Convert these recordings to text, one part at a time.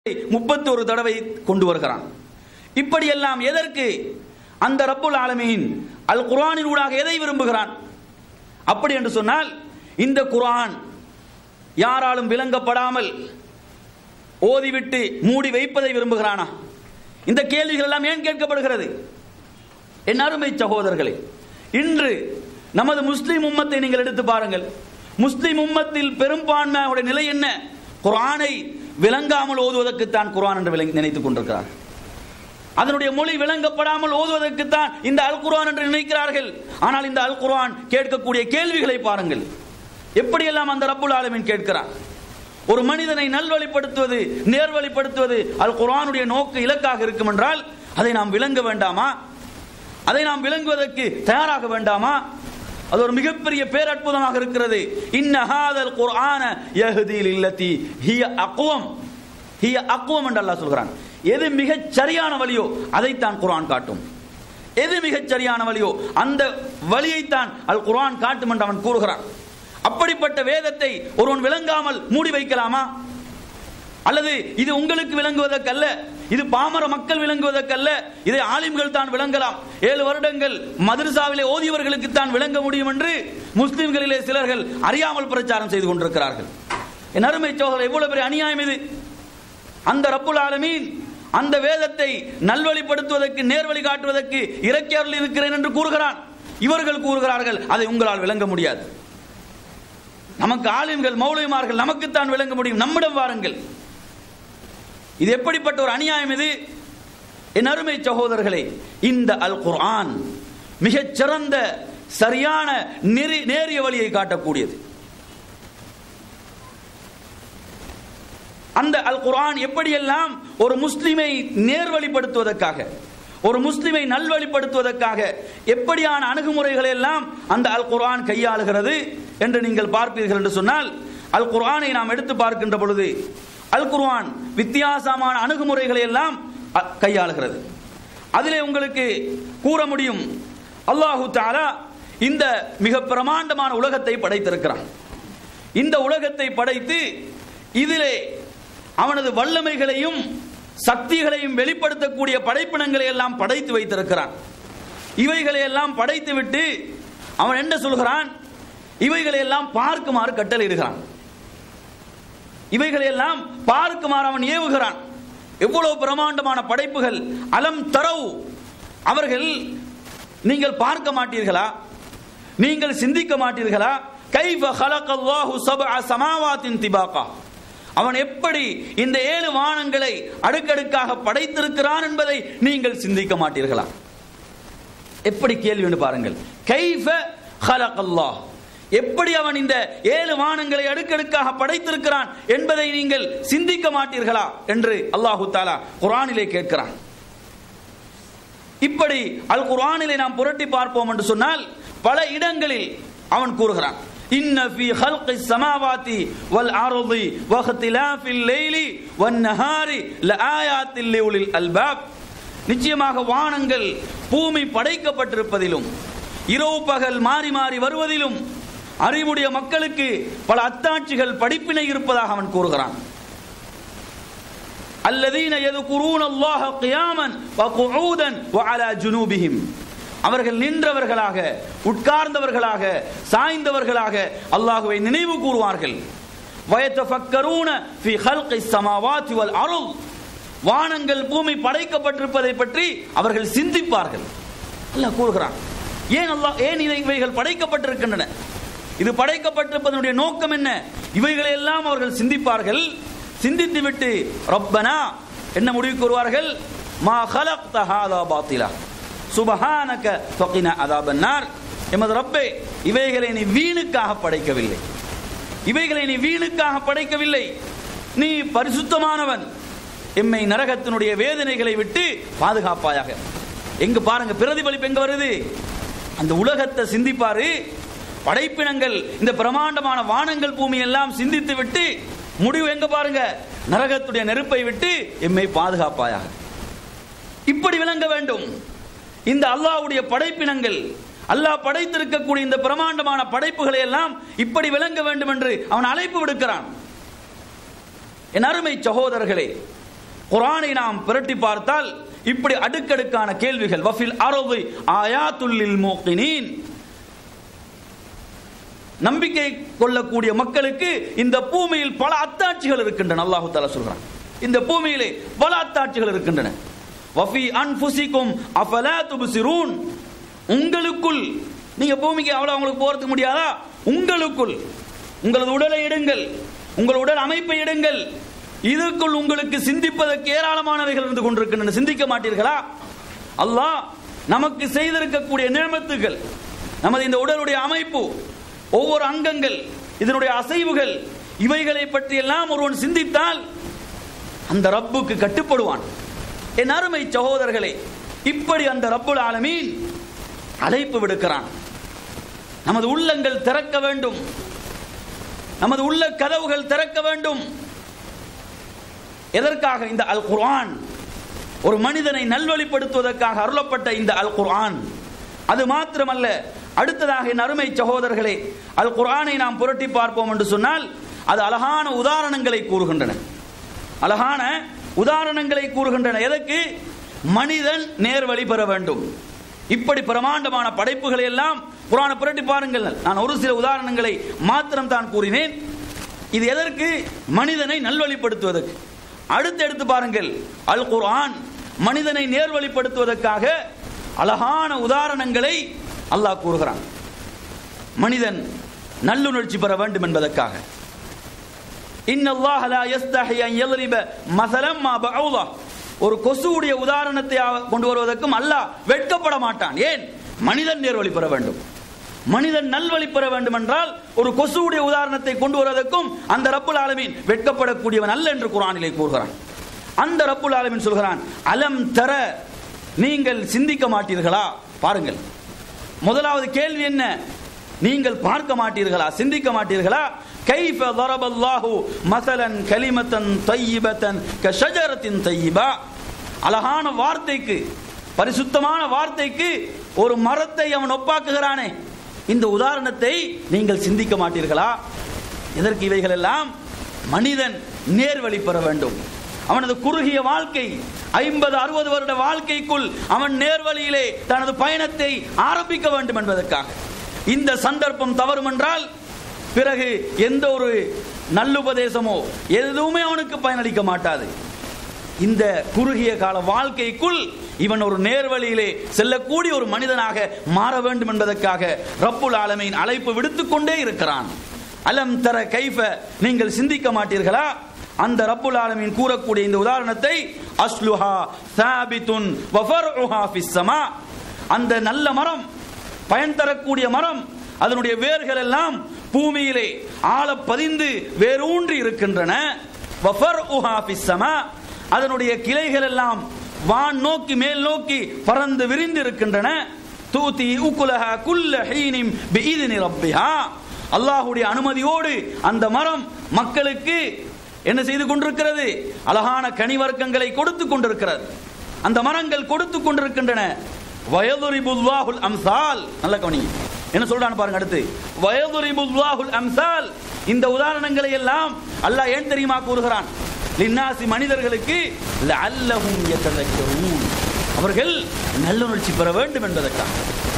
முப்பத்தி ஒரு தடவை கொண்டு வருகிறான் இப்படியெல்லாம் எதற்கு அந்த ரப்புல் ஆலமீன் அல் குர்ஆனின் ஊடாக எதை விரும்புகிறான் அப்படி என்று சொன்னால் இந்த குர்ஆன் யாராலும் விளங்கப்படாமல் ஓதிவிட்டு மூடி வைப்பதை விரும்புகிறானா இந்த கேள்விகள் எல்லாம் ஏன் கேட்கப்படுகிறது என் அருமை சகோதரர்களே இன்று நமது முஸ்லிம் உம்மத்தை நீங்கள் எடுத்து பாருங்கள் முஸ்லிம் உம்மத்தில் பெரும்பான்மையுடைய நிலை என்ன குர்ஆனை விளங்காமல் ஓதுவதற்குத்தான் குர்ஆன் என்று விளங்கி நினைத்துக் கொண்டிருக்கிறார் அதனுடைய மொழி விளங்கப்படாமல் ஓதுவதற்குத்தான் இந்த அல் குர்ஆன் என்று நினைக்கிறார்கள் ஆனால் இந்த அல் குர்ஆன் கேட்கக்கூடிய கேள்விகளை பாருங்கள் எப்படியெல்லாம் அந்த ரப்புல் ஆலமீன் கேட்கிறான் ஒரு மனிதனை நல்வழிப்படுத்துவது நேர்வழிப்படுத்துவது அல் குர்ஆனுடைய நோக்கு இலக்காக இருக்கும் என்றால் அதை நாம் விளங்க வேண்டாமா அதை நாம் விளங்குவதற்கு தயாராக வேண்டாமா அது ஒரு மிகப்பெரிய பேரற்புதமாக இருக்கிறது இன்ன ஹாதல் குர்ஆன யஹ்தி லில்லதி ஹிய அக்வம் ஹிய அக்வம் என்று அல்லாஹ் சொல்கிறான் எது மிகச் சரியான வழியோ அதைத்தான் குர்ஆன் காட்டும் எது மிகச் சரியான வழியோ அந்த வழியைத்தான் அல் குர்ஆன் காட்டும் என்று அவன் கூறுகிறான் அப்படிப்பட்ட வேதத்தை ஒருவன் விளங்காமல் மூடி வைக்கலாமா அல்லது இது உங்களுக்கு விளங்குவதற்கல்ல இது பாமர மக்கள் விளங்குவதற்கல்ல இதை ஆலிம்கள் தான் விளங்கலாம் ஏழு வருடங்கள் மதரசாவிலே ஓதியவர்களுக்கு தான் விளங்க முடியும் என்று முஸ்லிம்களிலே சிலர்கள் அறியாமல் பிரச்சாரம் செய்து கொண்டிருக்கிறார்கள் என் அருமை சோதரர் எவ்வளவு பெரிய அநியாயம் இது அந்த ரப்புல் ஆலமீன் அந்த வேதத்தை நல்வழிப்படுத்துவதற்கு நேர்வழி காட்டுவதற்கு இறக்கி அருள் இருக்கிறேன் என்று கூறுகிறான் இவர்கள் கூறுகிறார்கள் அதை உங்களால் விளங்க முடியாது நமக்கு ஆலிம்கள் மௌலிமார்கள் நமக்குத்தான் விளங்க முடியும் நம்மிடம் வாருங்கள் இது எப்படிப்பட்ட ஒரு அநியாயம் இது என் அருமை சகோதரர்களே இந்த அல் குர்ஆன் மிகச் சிறந்த சரியான நெறி நேரிய வழியை காட்டக்கூடியது அந்த அல் குர்ஆன் எப்படியெல்லாம் ஒரு முஸ்லிமை நேர்வழிப்படுத்துவதற்காக ஒரு முஸ்லிமை நல்வழிப்படுத்துவதற்காக எப்படியான அணுகுமுறைகளை எல்லாம் அந்த அல் குர்ஆன் கையாளுகிறது என்று நீங்கள் பார்ப்பீர்கள் என்று சொன்னால் அல் குர்ஆனை நாம் எடுத்து பார்க்கின்ற பொழுது அல் குர்ஆன் வித்தியாசமான அணுகுமுறைகளை எல்லாம் அ- கையாளுகிறது அதிலே உங்களுக்கு கூற முடியும் அல்லாஹு தஆலா இந்த மிக பிரமாண்டமான உலகத்தை படைத்திருக்கிறான் இந்த உலகத்தை படைத்து இதிலே அவனது வல்லமைகளையும் சக்திகளையும் வெளிப்படுத்தக்கூடிய படைப்பினங்களை எல்லாம் படைத்து வைத்திருக்கிறான் இவைகளை எல்லாம் படைத்து விட்டு அவன் என்ன சொல்கிறான் இவைகளை எல்லாம் பார்க்குமாறு கட்டளையிடுகிறான் இவைகளை எல்லாம் பார்க்குமாறு அவன் ஏவுகிறான் எவ்வளவு பிரமாண்டமான படைப்புகள் அலம் தரவு அவர்கள் நீங்கள் பார்க்க மாட்டீர்களா நீங்கள் சிந்திக்க மாட்டீர்களா கைஃப ஹலகல்லாஹு சப்அ சமாவாத்தின் திபாகா அவன் எப்படி இந்த ஏழு வானங்களை அடுக்கடுக்காக படைத்திருக்கிறான் என்பதை நீங்கள் சிந்திக்க மாட்டீர்களா எப்படி கேள்வி என்று பாருங்கள் கைஃப ஹலகல்லாஹ் எப்படி அவன் இந்த ஏழு வானங்களை அடுக்கடுக்காக படைத்திருக்கிறான் என்பதை நீங்கள் சிந்திக்க மாட்டீர்களா என்று அல்லாஹு தாலா குர்ஆனிலே கேட்கிறான் இப்படி அல் குர்ஆனிலே நாம் புரட்டி பார்ப்போம் என்று சொன்னால் பல இடங்களில் அவன் கூறுகிறான் இன்ன ஃபீ ஹல்கி ஸமாவாதி வல் அர்தி வஹ்திலாஃபில் லைலி வன் நஹாரி லஆயாத்தில் லிஉலில் அல்பாப் நிச்சயமாக வானங்கள் பூமி படைக்கப்பட்டிருப்பதிலும் இரவு பகல் மாறி மாறி வருவதிலும் அறிவுடைய மக்களுக்கு பல அத்தாட்சிகள் படிப்பினை இருப்பதாக அவன் கூறுகிறான் الذين يذكرون الله قياما وقعودا وعلى جنوبهم அவர்கள் நின்றவர்களாக உட்கார்ந்தவர்களாக சாய்ந்தவர்களாக அல்லாஹுவை நினைவு கூறுவார்கள் வயத்தஃபக்கரூன ஃபி ஹல்கி ஸமாவாதி வல் அருள் வானங்கள் பூமி படைக்கப்பட்டிருப்பதை பற்றி அவர்கள் சிந்திப்பார்கள் அல்லாஹ் கூறுகிறான் ஏன் அல்லாஹ் ஏன் இதை இவைகள் படைக்கப்பட்டிருக்கின்றன இது படைக்கப்பட்டிருப்பதனுடைய நோக்கம் என்ன இவைகளை எல்லாம் அவர்கள் சிந்திப்பார்கள் சிந்தித்து விட்டு ரப்பனா என்ன முடிவு கூறுவார்கள் மா خلقت هذا باطلا சுபஹானக ஃபகின அதாபன்னார் எமது ரப்பே இவைகளை நீ வீணுக்காக படைக்கவில்லை இவைகளை நீ வீணுக்காக படைக்கவில்லை நீ பரிசுத்தமானவன் எம்மை நரகத்தினுடைய வேதனைகளை விட்டு பாதுகாப்பாயாக எங்க பாருங்க பிரதிபலிப்பு எங்க வருது அந்த உலகத்தை சிந்திப்பாரு படைப்பினங்கள் இந்த பிரமாண்டமான வானங்கள் பூமி எல்லாம் சிந்தித்து விட்டு முடிவு எங்க பாருங்க நரகத்துடைய நெருப்பை விட்டு எம்மை பாதுகாப்பாயாக இப்படி விளங்க வேண்டும் இந்த அல்லாஹ்வுடைய படைப்பினங்கள் அல்லாஹ் படைத்திருக்கக்கூடிய இந்த பிரமாண்டமான படைப்புகளை எல்லாம் இப்படி விளங்க வேண்டும் என்று அவன் அழைப்பு விடுக்கிறான் என் அருமை சகோதரர்களே குரானை நாம் புரட்டி பார்த்தால் இப்படி அடுக்கடுக்கான கேள்விகள் வஃபில் அரது ஆயாத்துல்லில் மூக்கினீன் நம்பிக்கை கொள்ளக்கூடிய மக்களுக்கு இந்த பூமியில் பல அத்தாட்சிகள் இருக்கின்றன அல்லாஹு தாலா சொல்றான் இந்த பூமியிலே பல அத்தாட்சிகள் இருக்கின்றன வஃபி அன்ஃபுசிக்கும் அஃபலா துப்சிரூன் உங்களுக்குள் நீங்க பூமிக்கு அவ்வளவு உங்களுக்கு போறதுக்கு முடியாதா உங்களுக்குள் உங்களது உடலை எடுங்கள் உங்கள் உடல் அமைப்பை எடுங்கள் இதுக்குள் உங்களுக்கு சிந்திப்பதற்கு ஏராளமானவைகள் இருந்து கொண்டிருக்கின்றன சிந்திக்க மாட்டீர்களா அல்லாஹ் நமக்கு செய்திருக்கக்கூடிய நியமத்துகள் நமது இந்த உடலுடைய அமைப்பு ஒவ்வொரு அங்கங்கள் இதனுடைய அசைவுகள் இவைகளை பற்றி எல்லாம் ஒருவன் சிந்தித்தால் அந்த ரப்புக்கு கட்டுப்படுவான் என் அருமை சகோதரர்களே இப்படி அந்த ரப்புல் ஆலமீன் அழைப்பு விடுக்கிறான் நமது உள்ளங்கள் திறக்க வேண்டும் நமது உள்ள கதவுகள் திறக்க வேண்டும் எதற்காக இந்த அல் குர்ஆன் ஒரு மனிதனை நல்வழிப்படுத்துவதற்காக அருளப்பட்ட இந்த அல் குர்ஆன் அது மாத்திரமல்ல அடுத்ததாக என் அருமை சகோதரர்களே அல் குர்ஆனை நாம் புரட்டி பார்ப்போம் என்று சொன்னால் அது அழகான உதாரணங்களை கூறுகின்றன அழகான உதாரணங்களை கூறுகின்றன எதற்கு மனிதன் நேர்வழி பெற வேண்டும் இப்படி பிரமாண்டமான படைப்புகளை எல்லாம் குரானை புரட்டி பாருங்கள் நான் ஒரு சில உதாரணங்களை மாத்திரம் தான் கூறினேன் இது எதற்கு மனிதனை நல்வழிப்படுத்துவதற்கு அடுத்து எடுத்து பாருங்கள் அல் குர்ஆன் மனிதனை நேர்வழிப்படுத்துவதற்காக அழகான உதாரணங்களை அல்லாஹ் கூறுகிறான் மனிதன் நல்லுணர்ச்சி பெற வேண்டும் என்பதற்காக இன்னல்லாஹ் லா யஸ்தஹி அன் யضرب مثلا ما بعوضة ஒரு கொசுவுடைய உதாரணத்தை அவ- கொண்டு வருவதற்கும் அல்லாஹ் வெட்கப்பட மாட்டான் ஏன் மனிதன் நேர்வழி பெற வேண்டும் மனிதன் நல்வழி பெற வேண்டும் என்றால் ஒரு கொசுவுடைய உதாரணத்தை கொண்டு வருவதற்கும் அந்த ரப்புல் ஆலமீன் வெட்கப்படக்கூடியவன் அல்ல என்று குர்ஆனிலே கூறுகிறான் அந்த ரப்புல் ஆலமீன் சொல்கிறான் அலம் தர நீங்கள் சிந்திக்க மாட்டீர்களா பாருங்கள் முதலாவது கேள்வி என்ன நீங்கள் பார்க்க மாட்டீர்களா சிந்திக்க மாட்டீர்களா கைஃப ضرب الله مثلا كلمة طيبة كشجرة طيبة அழகான வார்த்தைக்கு பரிசுத்தமான வார்த்தைக்கு ஒரு மரத்தை அவன் ஒப்பாக்குகிறானே இந்த உதாரணத்தை நீங்கள் சிந்திக்க மாட்டீர்களா இதற்கு இவைகள் எல்லாம் மனிதன் நேர்வழி பெற வேண்டும் அவனது குறுகிய வாழ்க்கை ஐம்பது அறுபது வருட வாழ்க்கைக்குள் அவன் நேர்வழியிலே தனது பயணத்தை ஆரம்பிக்க வேண்டும் என்பதற்காக இந்த சந்தர்ப்பம் தவறும் என்றால் பிறகு எந்த ஒரு நல்லுபதேசமோ எதுவுமே அவனுக்கு பயனளிக்க மாட்டாது இந்த குறுகிய கால வாழ்க்கைக்குள் இவன் ஒரு நேர்வழியிலே செல்லக்கூடிய ஒரு மனிதனாக மாற வேண்டும் என்பதற்காக ரப்புல் ஆலமீன் அழைப்பு விடுத்துக் கொண்டே இருக்கிறான் அலம் தர கைஃப நீங்கள் சிந்திக்க மாட்டீர்களா அந்த ரப்புல் ஆலமீன் கூறக்கூடிய இந்த உதாரணத்தை அஸ்லுஹா சாபித்துன் வஃபர்உஹா ஃபிஸ் ஸமா அந்த நல்ல மரம் பயன் தரக்கூடிய மரம் அதனுடைய வேர்கள் எல்லாம் பூமியிலே ஆழ பதிந்து வேரூன்றி இருக்கின்றன வஃபர்உஹா ஃபிஸ் ஸமா அதனுடைய கிளைகள் எல்லாம் வான் நோக்கி மேல் நோக்கி பறந்து விரிந்து இருக்கின்றன தூதி உக்குலஹ குல்ல ஹீனிம் பிஇذن ரப்பிஹா அல்லாஹ்வுடைய அனுமதியோடு அந்த மரம் மக்களுக்கு என்ன செய்து கொண்டிருக்கிறது அழகான கனி வர்க்கங்களை கொடுத்து கொண்டிருக்கிறது அந்த மரங்கள் கொடுத்து கொண்டிருக்கின்றன வயதுரிபுல்லாஹுல் அம்சால் நல்ல கவனி என்ன சொல்றான்னு பாருங்க அடுத்து வயதுரிபுல்லாஹுல் அம்சால் இந்த உதாரணங்களை எல்லாம் அல்லாஹ் ஏன் தெரியுமா கூறுகிறான் லின்னாசி மனிதர்களுக்கு லஅல்லஹும் யததக்கரூன் அவர்கள் நல்லுணர்ச்சி பெற வேண்டும் என்பதற்காக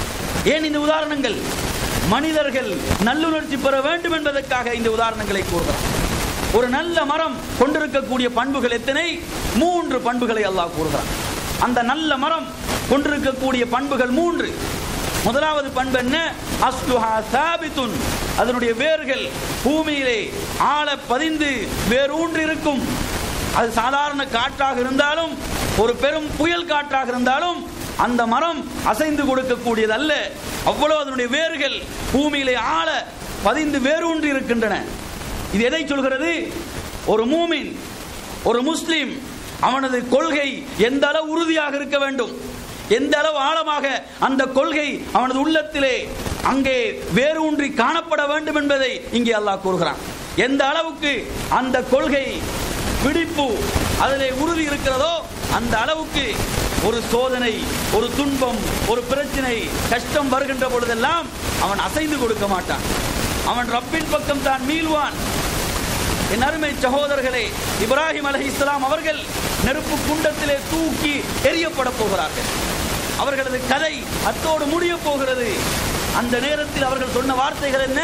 ஏன் இந்த உதாரணங்கள் மனிதர்கள் நல்லுணர்ச்சி பெற வேண்டும் என்பதற்காக இந்த உதாரணங்களை கூறுகிறான் ஒரு நல்ல மரம் கொண்டிருக்கக்கூடிய பண்புகள் எத்தனை மூன்று பண்புகளை அல்லாஹ் கூறுகிறான் அந்த நல்ல மரம் கொண்டிருக்கக்கூடிய பண்புகள் மூன்று முதலாவது பண்பு என்ன அஸ்லுஹா சாபித்துன் அதனுடைய வேர்கள் பூமியிலே ஆழ பதிந்து வேரூன்றி இருக்கும் அது சாதாரண காற்றாக இருந்தாலும் ஒரு பெரும் புயல் காற்றாக இருந்தாலும் அந்த மரம் அசைந்து கொடுக்கக்கூடியது அல்ல அவ்வளவு அதனுடைய வேர்கள் பூமியிலே ஆழ பதிந்து வேரூன்றி இருக்கின்றன இது எதை சொல்கிறது ஒரு மூமின் ஒரு முஸ்லிம் அவனது கொள்கை எந்த அளவு உறுதியாக இருக்க வேண்டும் எந்த அளவு ஆழமாக அந்த கொள்கை அவனது உள்ளத்திலே அங்கே வேரூன்றி காணப்பட வேண்டும் என்பதை இங்கே அல்லாஹ் கூறுகிறான் எந்த அளவுக்கு அந்த கொள்கை பிடிப்பு அதிலே உறுதி இருக்கிறதோ அந்த அளவுக்கு ஒரு சோதனை ஒரு துன்பம் ஒரு பிரச்சனை கஷ்டம் வருகின்ற பொழுதெல்லாம் அவன் அசைந்து கொடுக்க மாட்டான் அவன் ரப்பின் பக்கம் தான் மீள்வான் என் அருமை சகோதரர்களே இப்ராஹிம் அலி இஸ்லாம் அவர்கள் நெருப்பு குண்டத்திலே தூக்கி எரியப்பட போகிறார்கள் அவர்களது கதை அத்தோடு முடிய போகிறது அந்த நேரத்தில் அவர்கள் சொன்ன வார்த்தைகள் என்ன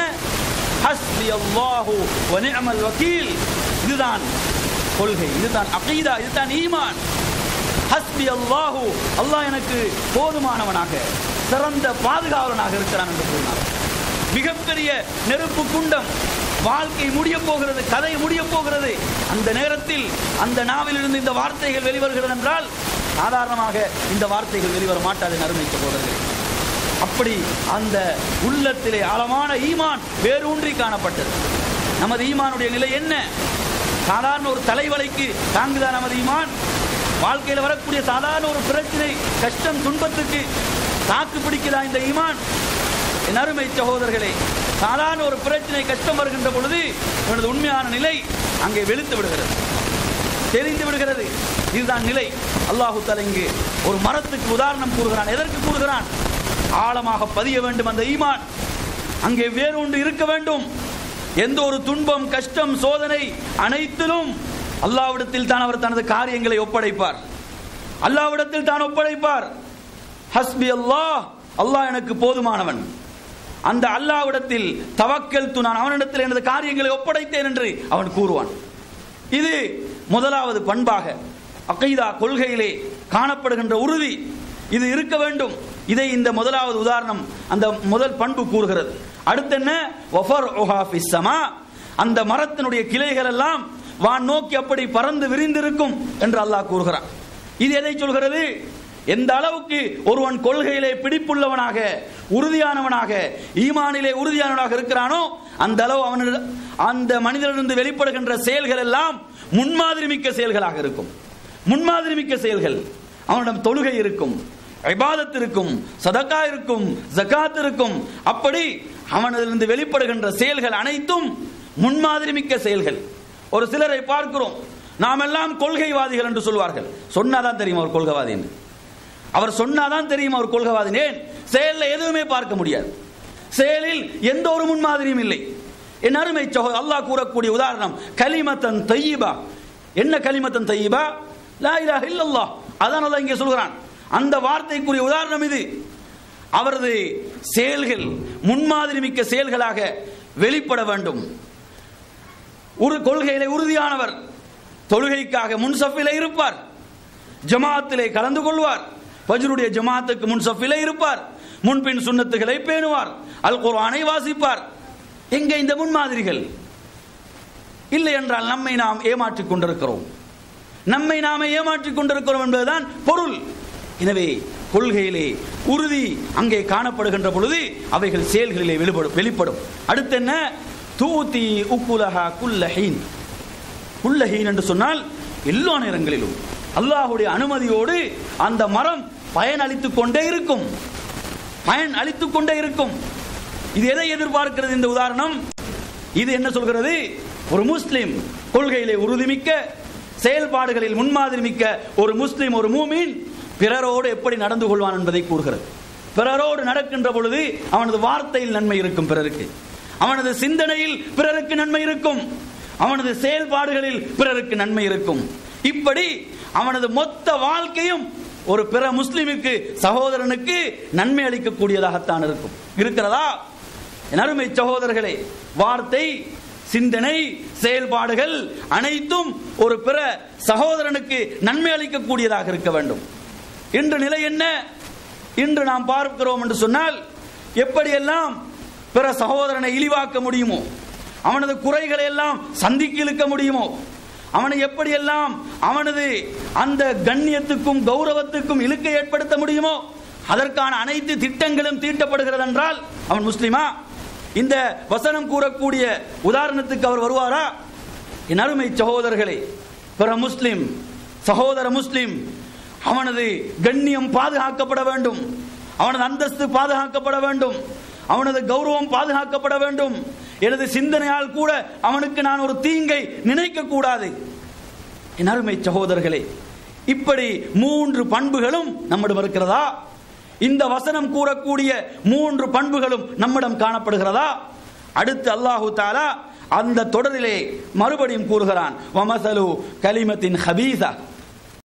ஹஸ்பி அல்லாஹு வ நிஅமல் வக்கீல் இதுதான் கொள்கை இதுதான் அகீதா இதுதான் ஈமான் ஹஸ்பி அல்லாஹு அல்லாஹ் எனக்கு போதுமானவனாக சிறந்த பாதுகாவலனாக இருக்கிறான் என்று கூறினார் மிகப்பெரிய நெருப்பு குண்டம் வாழ்க்கை முடிய போகிறது கதை முடிய போகிறது அந்த நேரத்தில் அந்த நாவிலிருந்து இந்த வார்த்தைகள் வெளிவருகிறது என்றால் சாதாரணமாக இந்த வார்த்தைகள் வெளிவர மாட்டாது நறுமை சகோதரர்களே அப்படி அந்த உள்ளத்திலே ஆழமான ஈமான் வேரூன்றி காணப்பட்டது நமது ஈமானுடைய நிலை என்ன சாதாரண ஒரு தலைவலைக்கு தாங்குதா நமது ஈமான் வாழ்க்கையில் வரக்கூடிய சாதாரண ஒரு பிரச்சனை கஷ்டம் துன்பத்துக்கு தாக்கு பிடிக்குதா இந்த ஈமான் என் அருமை சகோதரர்களே சாதாரண ஒரு பிரச்சனை கஷ்டம் வருகின்ற பொழுது எனது உண்மையான நிலை அங்கே வெளுத்து விடுகிறது தெரிந்து விடுகிறது இதுதான் நிலை அல்லாஹு தஆலா இங்கு ஒரு மரத்துக்கு உதாரணம் கூறுகிறான் எதற்கு கூறுகிறான் ஆழமாக பதிய வேண்டும் அந்த ஈமான் அங்கே வேறு ஒன்று இருக்க வேண்டும் எந்த ஒரு துன்பம் கஷ்டம் சோதனை அனைத்திலும் அல்லாவிடத்தில் தான் அவர் தனது காரியங்களை ஒப்படைப்பார் அல்லாவிடத்தில் தான் ஒப்படைப்பார் ஹஸ்பி அல்லாஹ் அல்லாஹ் எனக்கு போதுமானவன் அந்த அல்லாவிடத்தில் தவக்கல் நான் அவனிடத்தில் எனது காரியங்களை ஒப்படைத்தேன் என்று அவன் கூறுவான் இது முதலாவது பண்பாக அகைதா கொள்கையிலே காணப்படுகின்ற உறுதி இது இருக்க வேண்டும் இதை இந்த முதலாவது உதாரணம் அந்த முதல் பண்பு கூறுகிறது அடுத்து என்ன வஃபர் ஸமா அந்த மரத்தினுடைய கிளைகள் எல்லாம் வான் நோக்கி அப்படி பறந்து விரிந்திருக்கும் என்று அல்லாஹ் கூறுகிறான் இது எதை சொல்கிறது எந்த அளவுக்கு ஒருவன் கொள்கையிலே பிடிப்புள்ளவனாக உறுதியானவனாக ஈமானிலே உறுதியானவனாக இருக்கிறானோ அந்த அளவு அவனிட அந்த மனிதனிலிருந்து வெளிப்படுகின்ற செயல்கள் எல்லாம் முன்மாதிரி மிக்க செயல்களாக இருக்கும் முன்மாதிரி மிக்க செயல்கள் அவனிடம் தொழுகை இருக்கும் இபாதத் இருக்கும் சதக்கா இருக்கும் ஜகாத் இருக்கும் அப்படி அவனிலிருந்து வெளிப்படுகின்ற செயல்கள் அனைத்தும் முன்மாதிரி மிக்க செயல்கள் ஒரு சிலரை பார்க்கிறோம் நாம் எல்லாம் கொள்கைவாதிகள் என்று சொல்வார்கள் சொன்னாதான் தெரியும் அவர் கொள்கைவாதி என்று அவர் சொன்னாதான் தெரியும் அவர் கொள்கைவாதி ஏன் செயலில் எதுவுமே பார்க்க முடியாது செயலில் எந்த ஒரு முன்மாதிரியும் இல்லை என் அருமை சகோ அல்லாஹ் கூறக்கூடிய உதாரணம் கலிமத்தன் தையிபா என்ன கலிமத்தன் தையிபா லா இலாஹ இல்லல்லாஹ் அதான் அல்லாஹ் இங்கே சொல்கிறான் அந்த வார்த்தைக்குரிய உதாரணம் இது அவரது செயல்கள் முன்மாதிரி மிக்க செயல்களாக வெளிப்பட வேண்டும் ஒரு கொள்கையிலே உறுதியானவர் தொழுகைக்காக முன்சஃபிலே இருப்பார் ஜமாத்திலே கலந்து கொள்வார் ஃபஜ்ருடைய ஜமாத்துக்கு முன் சஃபிலே இருப்பார் முன்பின் சுன்னத்துகளை பேணுவார் அல் குர்ஆனை வாசிப்பார் எங்க இந்த முன்மாதிரிகள் இல்லை என்றால் நம்மை நாம் ஏமாற்றிக் கொண்டிருக்கிறோம் நம்மை நாமே ஏமாற்றிக் கொண்டிருக்கிறோம் என்பதுதான் பொருள் எனவே கொள்கையிலே உறுதி அங்கே காணப்படுகின்ற பொழுது அவைகள் செயல்களிலே வெளிப்படும் வெளிப்படும் அடுத்து என்ன தூதி உக்குலஹா குல்லஹீன் குல்லஹீன் என்று சொன்னால் எல்லா நேரங்களிலும் அல்லாஹுடைய அனுமதியோடு அந்த மரம் பயன் அளித்துக் கொண்டே இருக்கும் பயன் அளித்துக் கொண்டே இருக்கும் இது எதை எதிர்பார்க்கிறது இந்த உதாரணம் இது என்ன சொல்கிறது ஒரு முஸ்லிம் கொள்கையிலே உறுதிமிக்க செயல்பாடுகளில் முன்மாதிரி மிக்க ஒரு முஸ்லிம் ஒரு மூமின் பிறரோடு எப்படி நடந்து கொள்வான் என்பதை கூறுகிறது பிறரோடு நடக்கின்ற பொழுது அவனது வார்த்தையில் நன்மை இருக்கும் பிறருக்கு அவனது சிந்தனையில் பிறருக்கு நன்மை இருக்கும் அவனது செயல்பாடுகளில் பிறருக்கு நன்மை இருக்கும் இப்படி அவனது மொத்த வாழ்க்கையும் ஒரு பிற முஸ்லிமுக்கு சகோதரனுக்கு நன்மை அளிக்கக்கூடியதாகத்தான் இருக்கும் இருக்கிறதா என் அருமை சகோதரர்களே வார்த்தை சிந்தனை செயல்பாடுகள் அனைத்தும் ஒரு பிற சகோதரனுக்கு நன்மை அளிக்கக்கூடியதாக இருக்க வேண்டும் இன்று நிலை என்ன இன்று நாம் பார்க்கிறோம் என்று சொன்னால் எப்படியெல்லாம் பிற சகோதரனை இழிவாக்க முடியுமோ அவனது குறைகளை எல்லாம் சந்திக்க இழுக்க முடியுமோ அவனை எப்படியெல்லாம் அவனது அந்த கண்ணியத்துக்கும் கௌரவத்துக்கும் இழுக்கை ஏற்படுத்த முடியுமோ அதற்கான அனைத்து திட்டங்களும் தீட்டப்படுகிறது என்றால் அவன் முஸ்லிமா இந்த வசனம் கூறக்கூடிய உதாரணத்துக்கு அவர் வருவாரா என் அருமை சகோதரர்களே பிற முஸ்லிம் சகோதர முஸ்லிம் அவனது கண்ணியம் பாதுகாக்கப்பட வேண்டும் அவனது அந்தஸ்து பாதுகாக்கப்பட வேண்டும் அவனது கௌரவம் பாதுகாக்கப்பட வேண்டும் எனது சிந்தனையால் கூட அவனுக்கு நான் ஒரு தீங்கை நினைக்க கூடாது என் அருமை சகோதரர்களே இப்படி மூன்று பண்புகளும் நம்மிடம் இருக்கிறதா இந்த வசனம் கூறக்கூடிய மூன்று பண்புகளும் நம்மிடம் காணப்படுகிறதா அடுத்து அல்லாஹு தாலா அந்த தொடரிலே மறுபடியும் கூறுகிறான் வமசலு கலிமத்தின் ஹபீசா